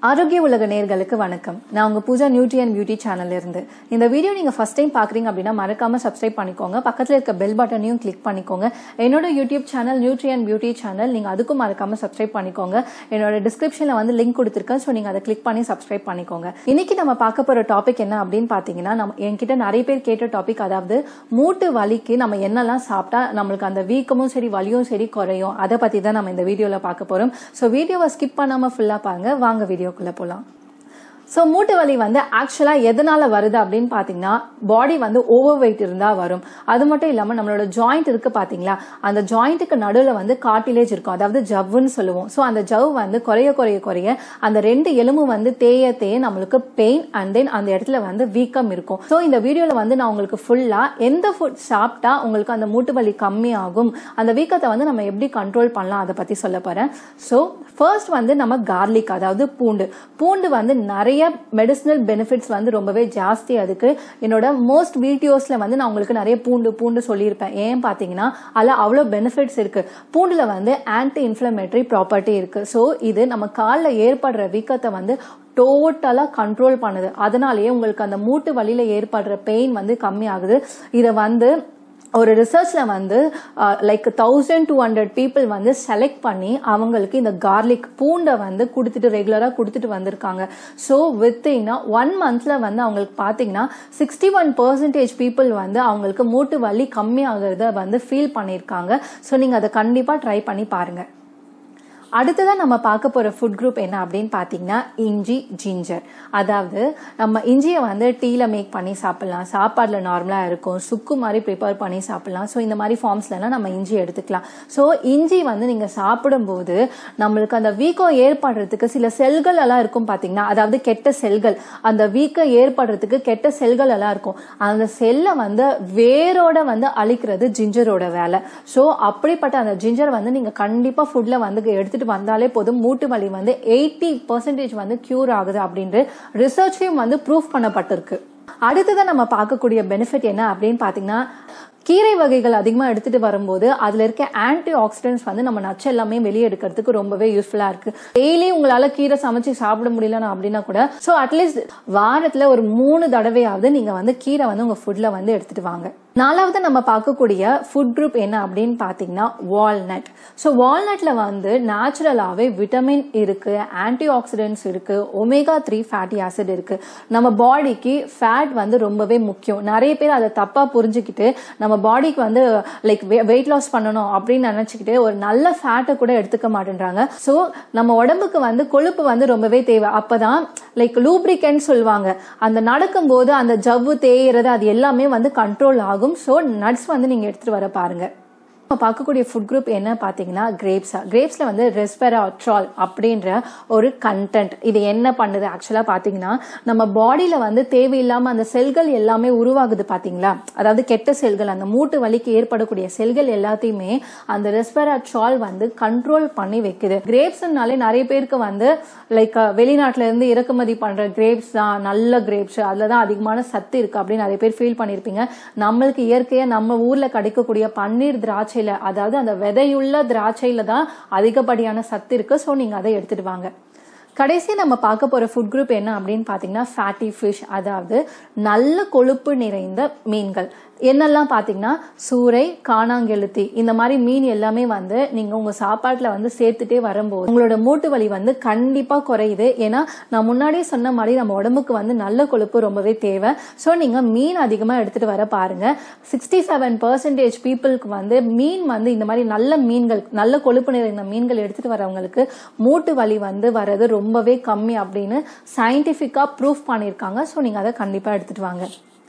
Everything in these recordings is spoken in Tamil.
ஆரோக்கிய உலக நேர்களுக்கு வணக்கம் நான் உங்க பூஜா நியூட்ரி அண்ட் பியூட்டி சேனல்ல இருந்து இந்த வீடியோ நீங்க ஃபர்ஸ்ட் டைம் பாக்குறீங்க அப்படின்னா மறக்காம சப்ஸ்கிரைப் பண்ணிக்கோங்க பக்கத்துல இருக்க பெல் பட்டனையும் கிளிக் பண்ணிக்கோங்க என்னோட YouTube channel Nutri and beauty channel நீங்க அதுக்கும் மறக்காம சப்ஸ்கிரைப் பண்ணிக்கோங்க என்னோட டிஸ்கிரிப்ஷன்ல வந்து லிங்க் கொடுத்துருக்கேன் ஸோ நீங்க அதை கிளிக் பண்ணி சப்ஸ்கிரைப் பண்ணிக்கோங்க இன்னைக்கு நம்ம பார்க்க போற டாபிக் என்ன அப்படின்னு பாத்தீங்கன்னா நம்ம என்கிட்ட நிறைய பேர் கேட்ட டாபிக் அதாவது மூட்டு வலிக்கு நம்ம என்னெல்லாம் சாப்பிட்டா நம்மளுக்கு அந்த வீக்கமும் சரி வலியும் சரி குறையும் அதை பத்தி தான் நம்ம இந்த வீடியோல பார்க்க போறோம் ஸோ வீடியோவை ஸ்கிப் பண்ணாம ஃபுல்லா பாருங்க வாங்க வீடியோக்குள்ள போலாம் ஸோ மூட்டு வலி வந்து ஆக்சுவலாக எதனால வருது அப்படின்னு பார்த்தீங்கன்னா பாடி வந்து ஓவர் வெயிட் இருந்தால் வரும் அது மட்டும் இல்லாமல் நம்மளோட ஜாயிண்ட் இருக்கு பார்த்தீங்களா அந்த ஜாயிண்ட்டுக்கு நடுவில் வந்து கார்டிலேஜ் இருக்கும் அதாவது ஜவ்வுன்னு சொல்லுவோம் ஸோ அந்த ஜவ் வந்து குறைய குறைய குறைய அந்த ரெண்டு எலும்பு வந்து தேய தேய நம்மளுக்கு பெயின் அண்ட் தென் அந்த இடத்துல வந்து வீக்கம் இருக்கும் ஸோ இந்த வீடியோவில் வந்து நான் உங்களுக்கு ஃபுல்லாக எந்த ஃபுட் சாப்பிட்டா உங்களுக்கு அந்த மூட்டு வலி கம்மியாகும் அந்த வீக்கத்தை வந்து நம்ம எப்படி கண்ட்ரோல் பண்ணலாம் அதை பற்றி சொல்ல போகிறேன் ஸோ ஃபர்ஸ்ட் வந்து நம்ம கார்லிக் அதாவது பூண்டு பூண்டு வந்து நிறைய மெடிசினல் பெனிஃபிட்ஸ் வந்து ரொம்பவே ஜாஸ்தி அதுக்கு என்னோட மோஸ்ட் வீடியோஸ்ல வந்து நான் உங்களுக்கு நிறைய பூண்டு பூண்டு சொல்லியிருப்பேன் ஏன் பார்த்தீங்கன்னா அதில் அவ்வளோ பெனிஃபிட்ஸ் இருக்கு பூண்டுல வந்து ஆன்டி இன்ஃப்ளமேட்டரி ப்ராப்பர்ட்டி இருக்கு ஸோ இது நம்ம காலில் ஏற்படுற வீக்கத்தை வந்து டோட்டலாக கண்ட்ரோல் பண்ணுது அதனாலேயே உங்களுக்கு அந்த மூட்டு வலியில ஏற்படுற பெயின் வந்து கம்மி ஆகுது இதை வந்து ஒரு ரிசர்ச்ல வந்து like thousand two hundred people வந்து செலக்ட் பண்ணி அவங்களுக்கு இந்த கார்லிக் பூண்டை வந்து கொடுத்துட்டு ரெகுலராக கொடுத்துட்டு வந்திருக்காங்க ஸோ வித்தின் ஒன் மந்த்ல வந்து அவங்களுக்கு பார்த்தீங்கன்னா சிக்ஸ்டி ஒன் பர்சன்டேஜ் பீப்புள் வந்து அவங்களுக்கு மூட்டு வலி கம்மியாகிறத வந்து ஃபீல் பண்ணியிருக்காங்க ஸோ நீங்கள் அதை கண்டிப்பாக ட்ரை பண்ணி பாருங்கள் அடுத்ததான் நம்ம பார்க்க போற ஃபுட் குரூப் என்ன அப்படின்னு பார்த்தீங்கன்னா இஞ்சி ஜிஞ்சர் அதாவது நம்ம இஞ்சியை வந்து டீல மேக் பண்ணி சாப்பிடலாம் சாப்பாடுல நார்மலா இருக்கும் சுக்கு மாதிரி ப்ரிப்பேர் பண்ணி சாப்பிடலாம் ஸோ இந்த மாதிரி ஃபார்ம்ஸ்லாம் நம்ம இஞ்சி எடுத்துக்கலாம் ஸோ இஞ்சி வந்து நீங்க சாப்பிடும்போது நம்மளுக்கு அந்த வீக்கம் ஏற்படுறதுக்கு சில செல்கள் எல்லாம் இருக்கும் பாத்தீங்கன்னா அதாவது கெட்ட செல்கள் அந்த வீக்கம் ஏற்படுறதுக்கு கெட்ட செல்கள் எல்லாம் இருக்கும் அந்த செல்லை வந்து வேரோட வந்து அழிக்கிறது ஜிஞ்சரோட வேலை ஸோ அப்படிப்பட்ட அந்த ஜிஞ்சர் வந்து நீங்க கண்டிப்பா ஃபுட்ல வந்து எடுத்துட்டு எடுத்துட்டு வந்தாலே போதும் மூட்டு வலி வந்து எயிட்டி பர்சன்டேஜ் வந்து கியூர் ஆகுது அப்படின்ட்டு ரிசர்ச்லயும் வந்து ப்ரூவ் பண்ணப்பட்டிருக்கு அடுத்ததான் நம்ம பார்க்கக்கூடிய பெனிஃபிட் என்ன அப்படின்னு பாத்தீங்கன்னா கீரை வகைகள் அதிகமாக எடுத்துட்டு வரும்போது அதுல இருக்க ஆன்டி ஆக்சிடென்ட்ஸ் வந்து நம்ம நச்சு எல்லாமே வெளியே எடுக்கிறதுக்கு ரொம்பவே யூஸ்ஃபுல்லா இருக்கு டெய்லி உங்களால கீரை சமைச்சு சாப்பிட முடியலன்னா அப்படின்னா கூட ஸோ அட்லீஸ்ட் வாரத்துல ஒரு மூணு தடவையாவது நீங்க வந்து கீரை வந்து உங்க ஃபுட்ல வந்து எடுத்துட்டு வாங்க நாலாவது நம்ம பார்க்கக்கூடிய ஃபுட் குரூப் என்ன அப்படின்னு பார்த்தீங்கன்னா வால்நட் ஸோ வால்நட்ல வந்து நேச்சுரலாகவே விட்டமின் இருக்கு ஆன்டி ஆக்சிடென்ட்ஸ் இருக்கு ஒமேகா த்ரீ ஃபேட்டி ஆசிட் இருக்கு நம்ம பாடிக்கு ஃபேட் வந்து ரொம்பவே முக்கியம் நிறைய பேர் அதை தப்பா புரிஞ்சுக்கிட்டு நம்ம பாடிக்கு வந்து லைக் வெயிட் லாஸ் பண்ணணும் அப்படின்னு நினைச்சுக்கிட்டு ஒரு நல்ல ஃபேட்டை கூட எடுத்துக்க மாட்டேன்றாங்க ஸோ நம்ம உடம்புக்கு வந்து கொழுப்பு வந்து ரொம்பவே தேவை அப்பதான் லைக் லூப்ரிகன் சொல்லுவாங்க அந்த நடக்கும்போது அந்த ஜவ்வு தேயிறது அது எல்லாமே வந்து கண்ட்ரோல் ஆகும் ஆகும் ஸோ நட்ஸ் வந்து நீங்கள் எடுத்துகிட்டு வர பாருங்க நம்ம பார்க்கக்கூடிய ஃபுட் குரூப் என்ன பார்த்தீங்கன்னா கிரேப்ஸா கிரேப்ஸில் வந்து ரெஸ்பெராட்ரால் அப்படின்ற ஒரு கண்டென்ட் இது என்ன பண்ணுது ஆக்சுவலாக பார்த்தீங்கன்னா நம்ம பாடியில் வந்து தேவையில்லாமல் அந்த செல்கள் எல்லாமே உருவாகுது பார்த்தீங்களா அதாவது கெட்ட செல்கள் அந்த மூட்டு வலிக்கு ஏற்படக்கூடிய செல்கள் எல்லாத்தையுமே அந்த ரெஸ்பெராட்ரால் வந்து கண்ட்ரோல் பண்ணி வைக்குது கிரேப்ஸ்னாலே நிறைய பேருக்கு வந்து லைக் வெளிநாட்டில இருந்து இறக்குமதி பண்ற கிரேப்ஸ் தான் நல்ல கிரேப்ஸ் அதுல தான் அதிகமான சத்து இருக்கு அப்படின்னு நிறைய பேர் ஃபீல் பண்ணிருப்பீங்க நம்மளுக்கு இயற்கையா நம்ம ஊர்ல கிடைக்கக்கூடிய பன்னீர் திராட்சையில அதாவது அந்த விதையுள்ள திராட்சையில தான் அதிகப்படியான சத்து இருக்கு ஸோ நீங்க அதை எடுத்துட்டு வாங்க கடைசி நம்ம பார்க்க போற ஃபுட் குரூப் என்ன அப்படின்னு பாத்தீங்கன்னா ஃபேட்டி ஃபிஷ் அதாவது நல்ல கொழுப்பு நிறைந்த மீன்கள் என்னெல்லாம் பார்த்தீங்கன்னா சூறை காணாங்கெழுத்தி இந்த மாதிரி மீன் எல்லாமே வந்து நீங்கள் உங்கள் சாப்பாட்டில் வந்து சேர்த்துட்டே வரும்போது உங்களோட மூட்டு வலி வந்து கண்டிப்பாக குறையுது ஏன்னா நான் முன்னாடியே சொன்ன மாதிரி நம்ம உடம்புக்கு வந்து நல்ல கொழுப்பு ரொம்பவே தேவை ஸோ நீங்கள் மீன் அதிகமாக எடுத்துகிட்டு வர பாருங்க சிக்ஸ்டி செவன் பர்சன்டேஜ் பீப்புளுக்கு வந்து மீன் வந்து இந்த மாதிரி நல்ல மீன்கள் நல்ல கொழுப்பு நிறைந்த மீன்கள் எடுத்துகிட்டு வரவங்களுக்கு மூட்டு வலி வந்து வர்றது ரொம்பவே கம்மி அப்படின்னு சயின்டிஃபிக்காக ப்ரூஃப் பண்ணியிருக்காங்க ஸோ நீங்கள் அதை கண்டிப்பாக எடுத்துகிட்டு வாங்க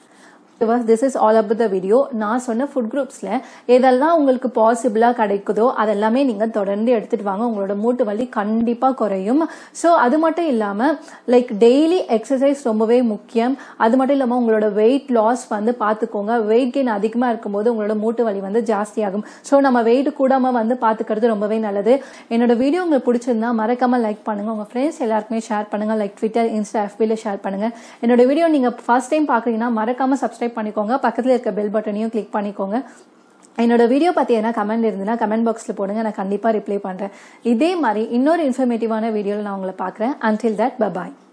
this is all of the video நான் சொன்ன ஃபுட் குரூப்ஸில் எதெல்லாம் உங்களுக்கு பாசிபிளாக கிடைக்குதோ அதெல்லாமே நீங்கள் தொடர்ந்து எடுத்துகிட்டு வாங்க உங்களோட மூட்டு வலி கண்டிப்பாக குறையும் ஸோ அது மட்டும் இல்லாமல் லைக் டெய்லி எக்ஸசைஸ் ரொம்பவே முக்கியம் அது மட்டும் இல்லாமல் உங்களோட வெயிட் லாஸ் வந்து பார்த்துக்கோங்க வெயிட் கெயின் அதிகமாக இருக்கும்போது உங்களோட மூட்டு வலி வந்து ஜாஸ்தியாகும் ஸோ நம்ம வெயிட் கூடாமல் வந்து பார்த்துக்கிறது ரொம்பவே நல்லது என்னோட வீடியோ உங்களுக்கு பிடிச்சிருந்தா மறக்காம லைக் பண்ணுங்க உங்கள் ஃப்ரெண்ட்ஸ் எல்லாருக்குமே ஷேர் பண்ணுங்க லைக் ட்விட்டர் இன்ஸ்டா எஃபியில் ஷேர் பண்ணுங்க என்னோட வீடியோ நீங்கள் ஃபர்ஸ்ட் டைம் பார்க்குறீங்கன்னா மறக்காம சப்ஸ்கிரைப் பண்ணிக்கோங்க பக்கத்தில் இருக்க பெல் பட்டனையும் கிளிக் பண்ணிக்கோங்க என்னோட வீடியோ பற்றி எதனா கமெண்ட் இருந்ததுன்னா கமெண்ட் பாக்ஸில் போடுங்க நான் கண்டிப்பாக ரிப்ளை பண்ணுறேன் இதே மாதிரி இன்னொரு இன்ஃபர்மேட்டிவான வீடியோவில் நான் உங்களை பார்க்குறேன் அன்டில் தட் பபாய்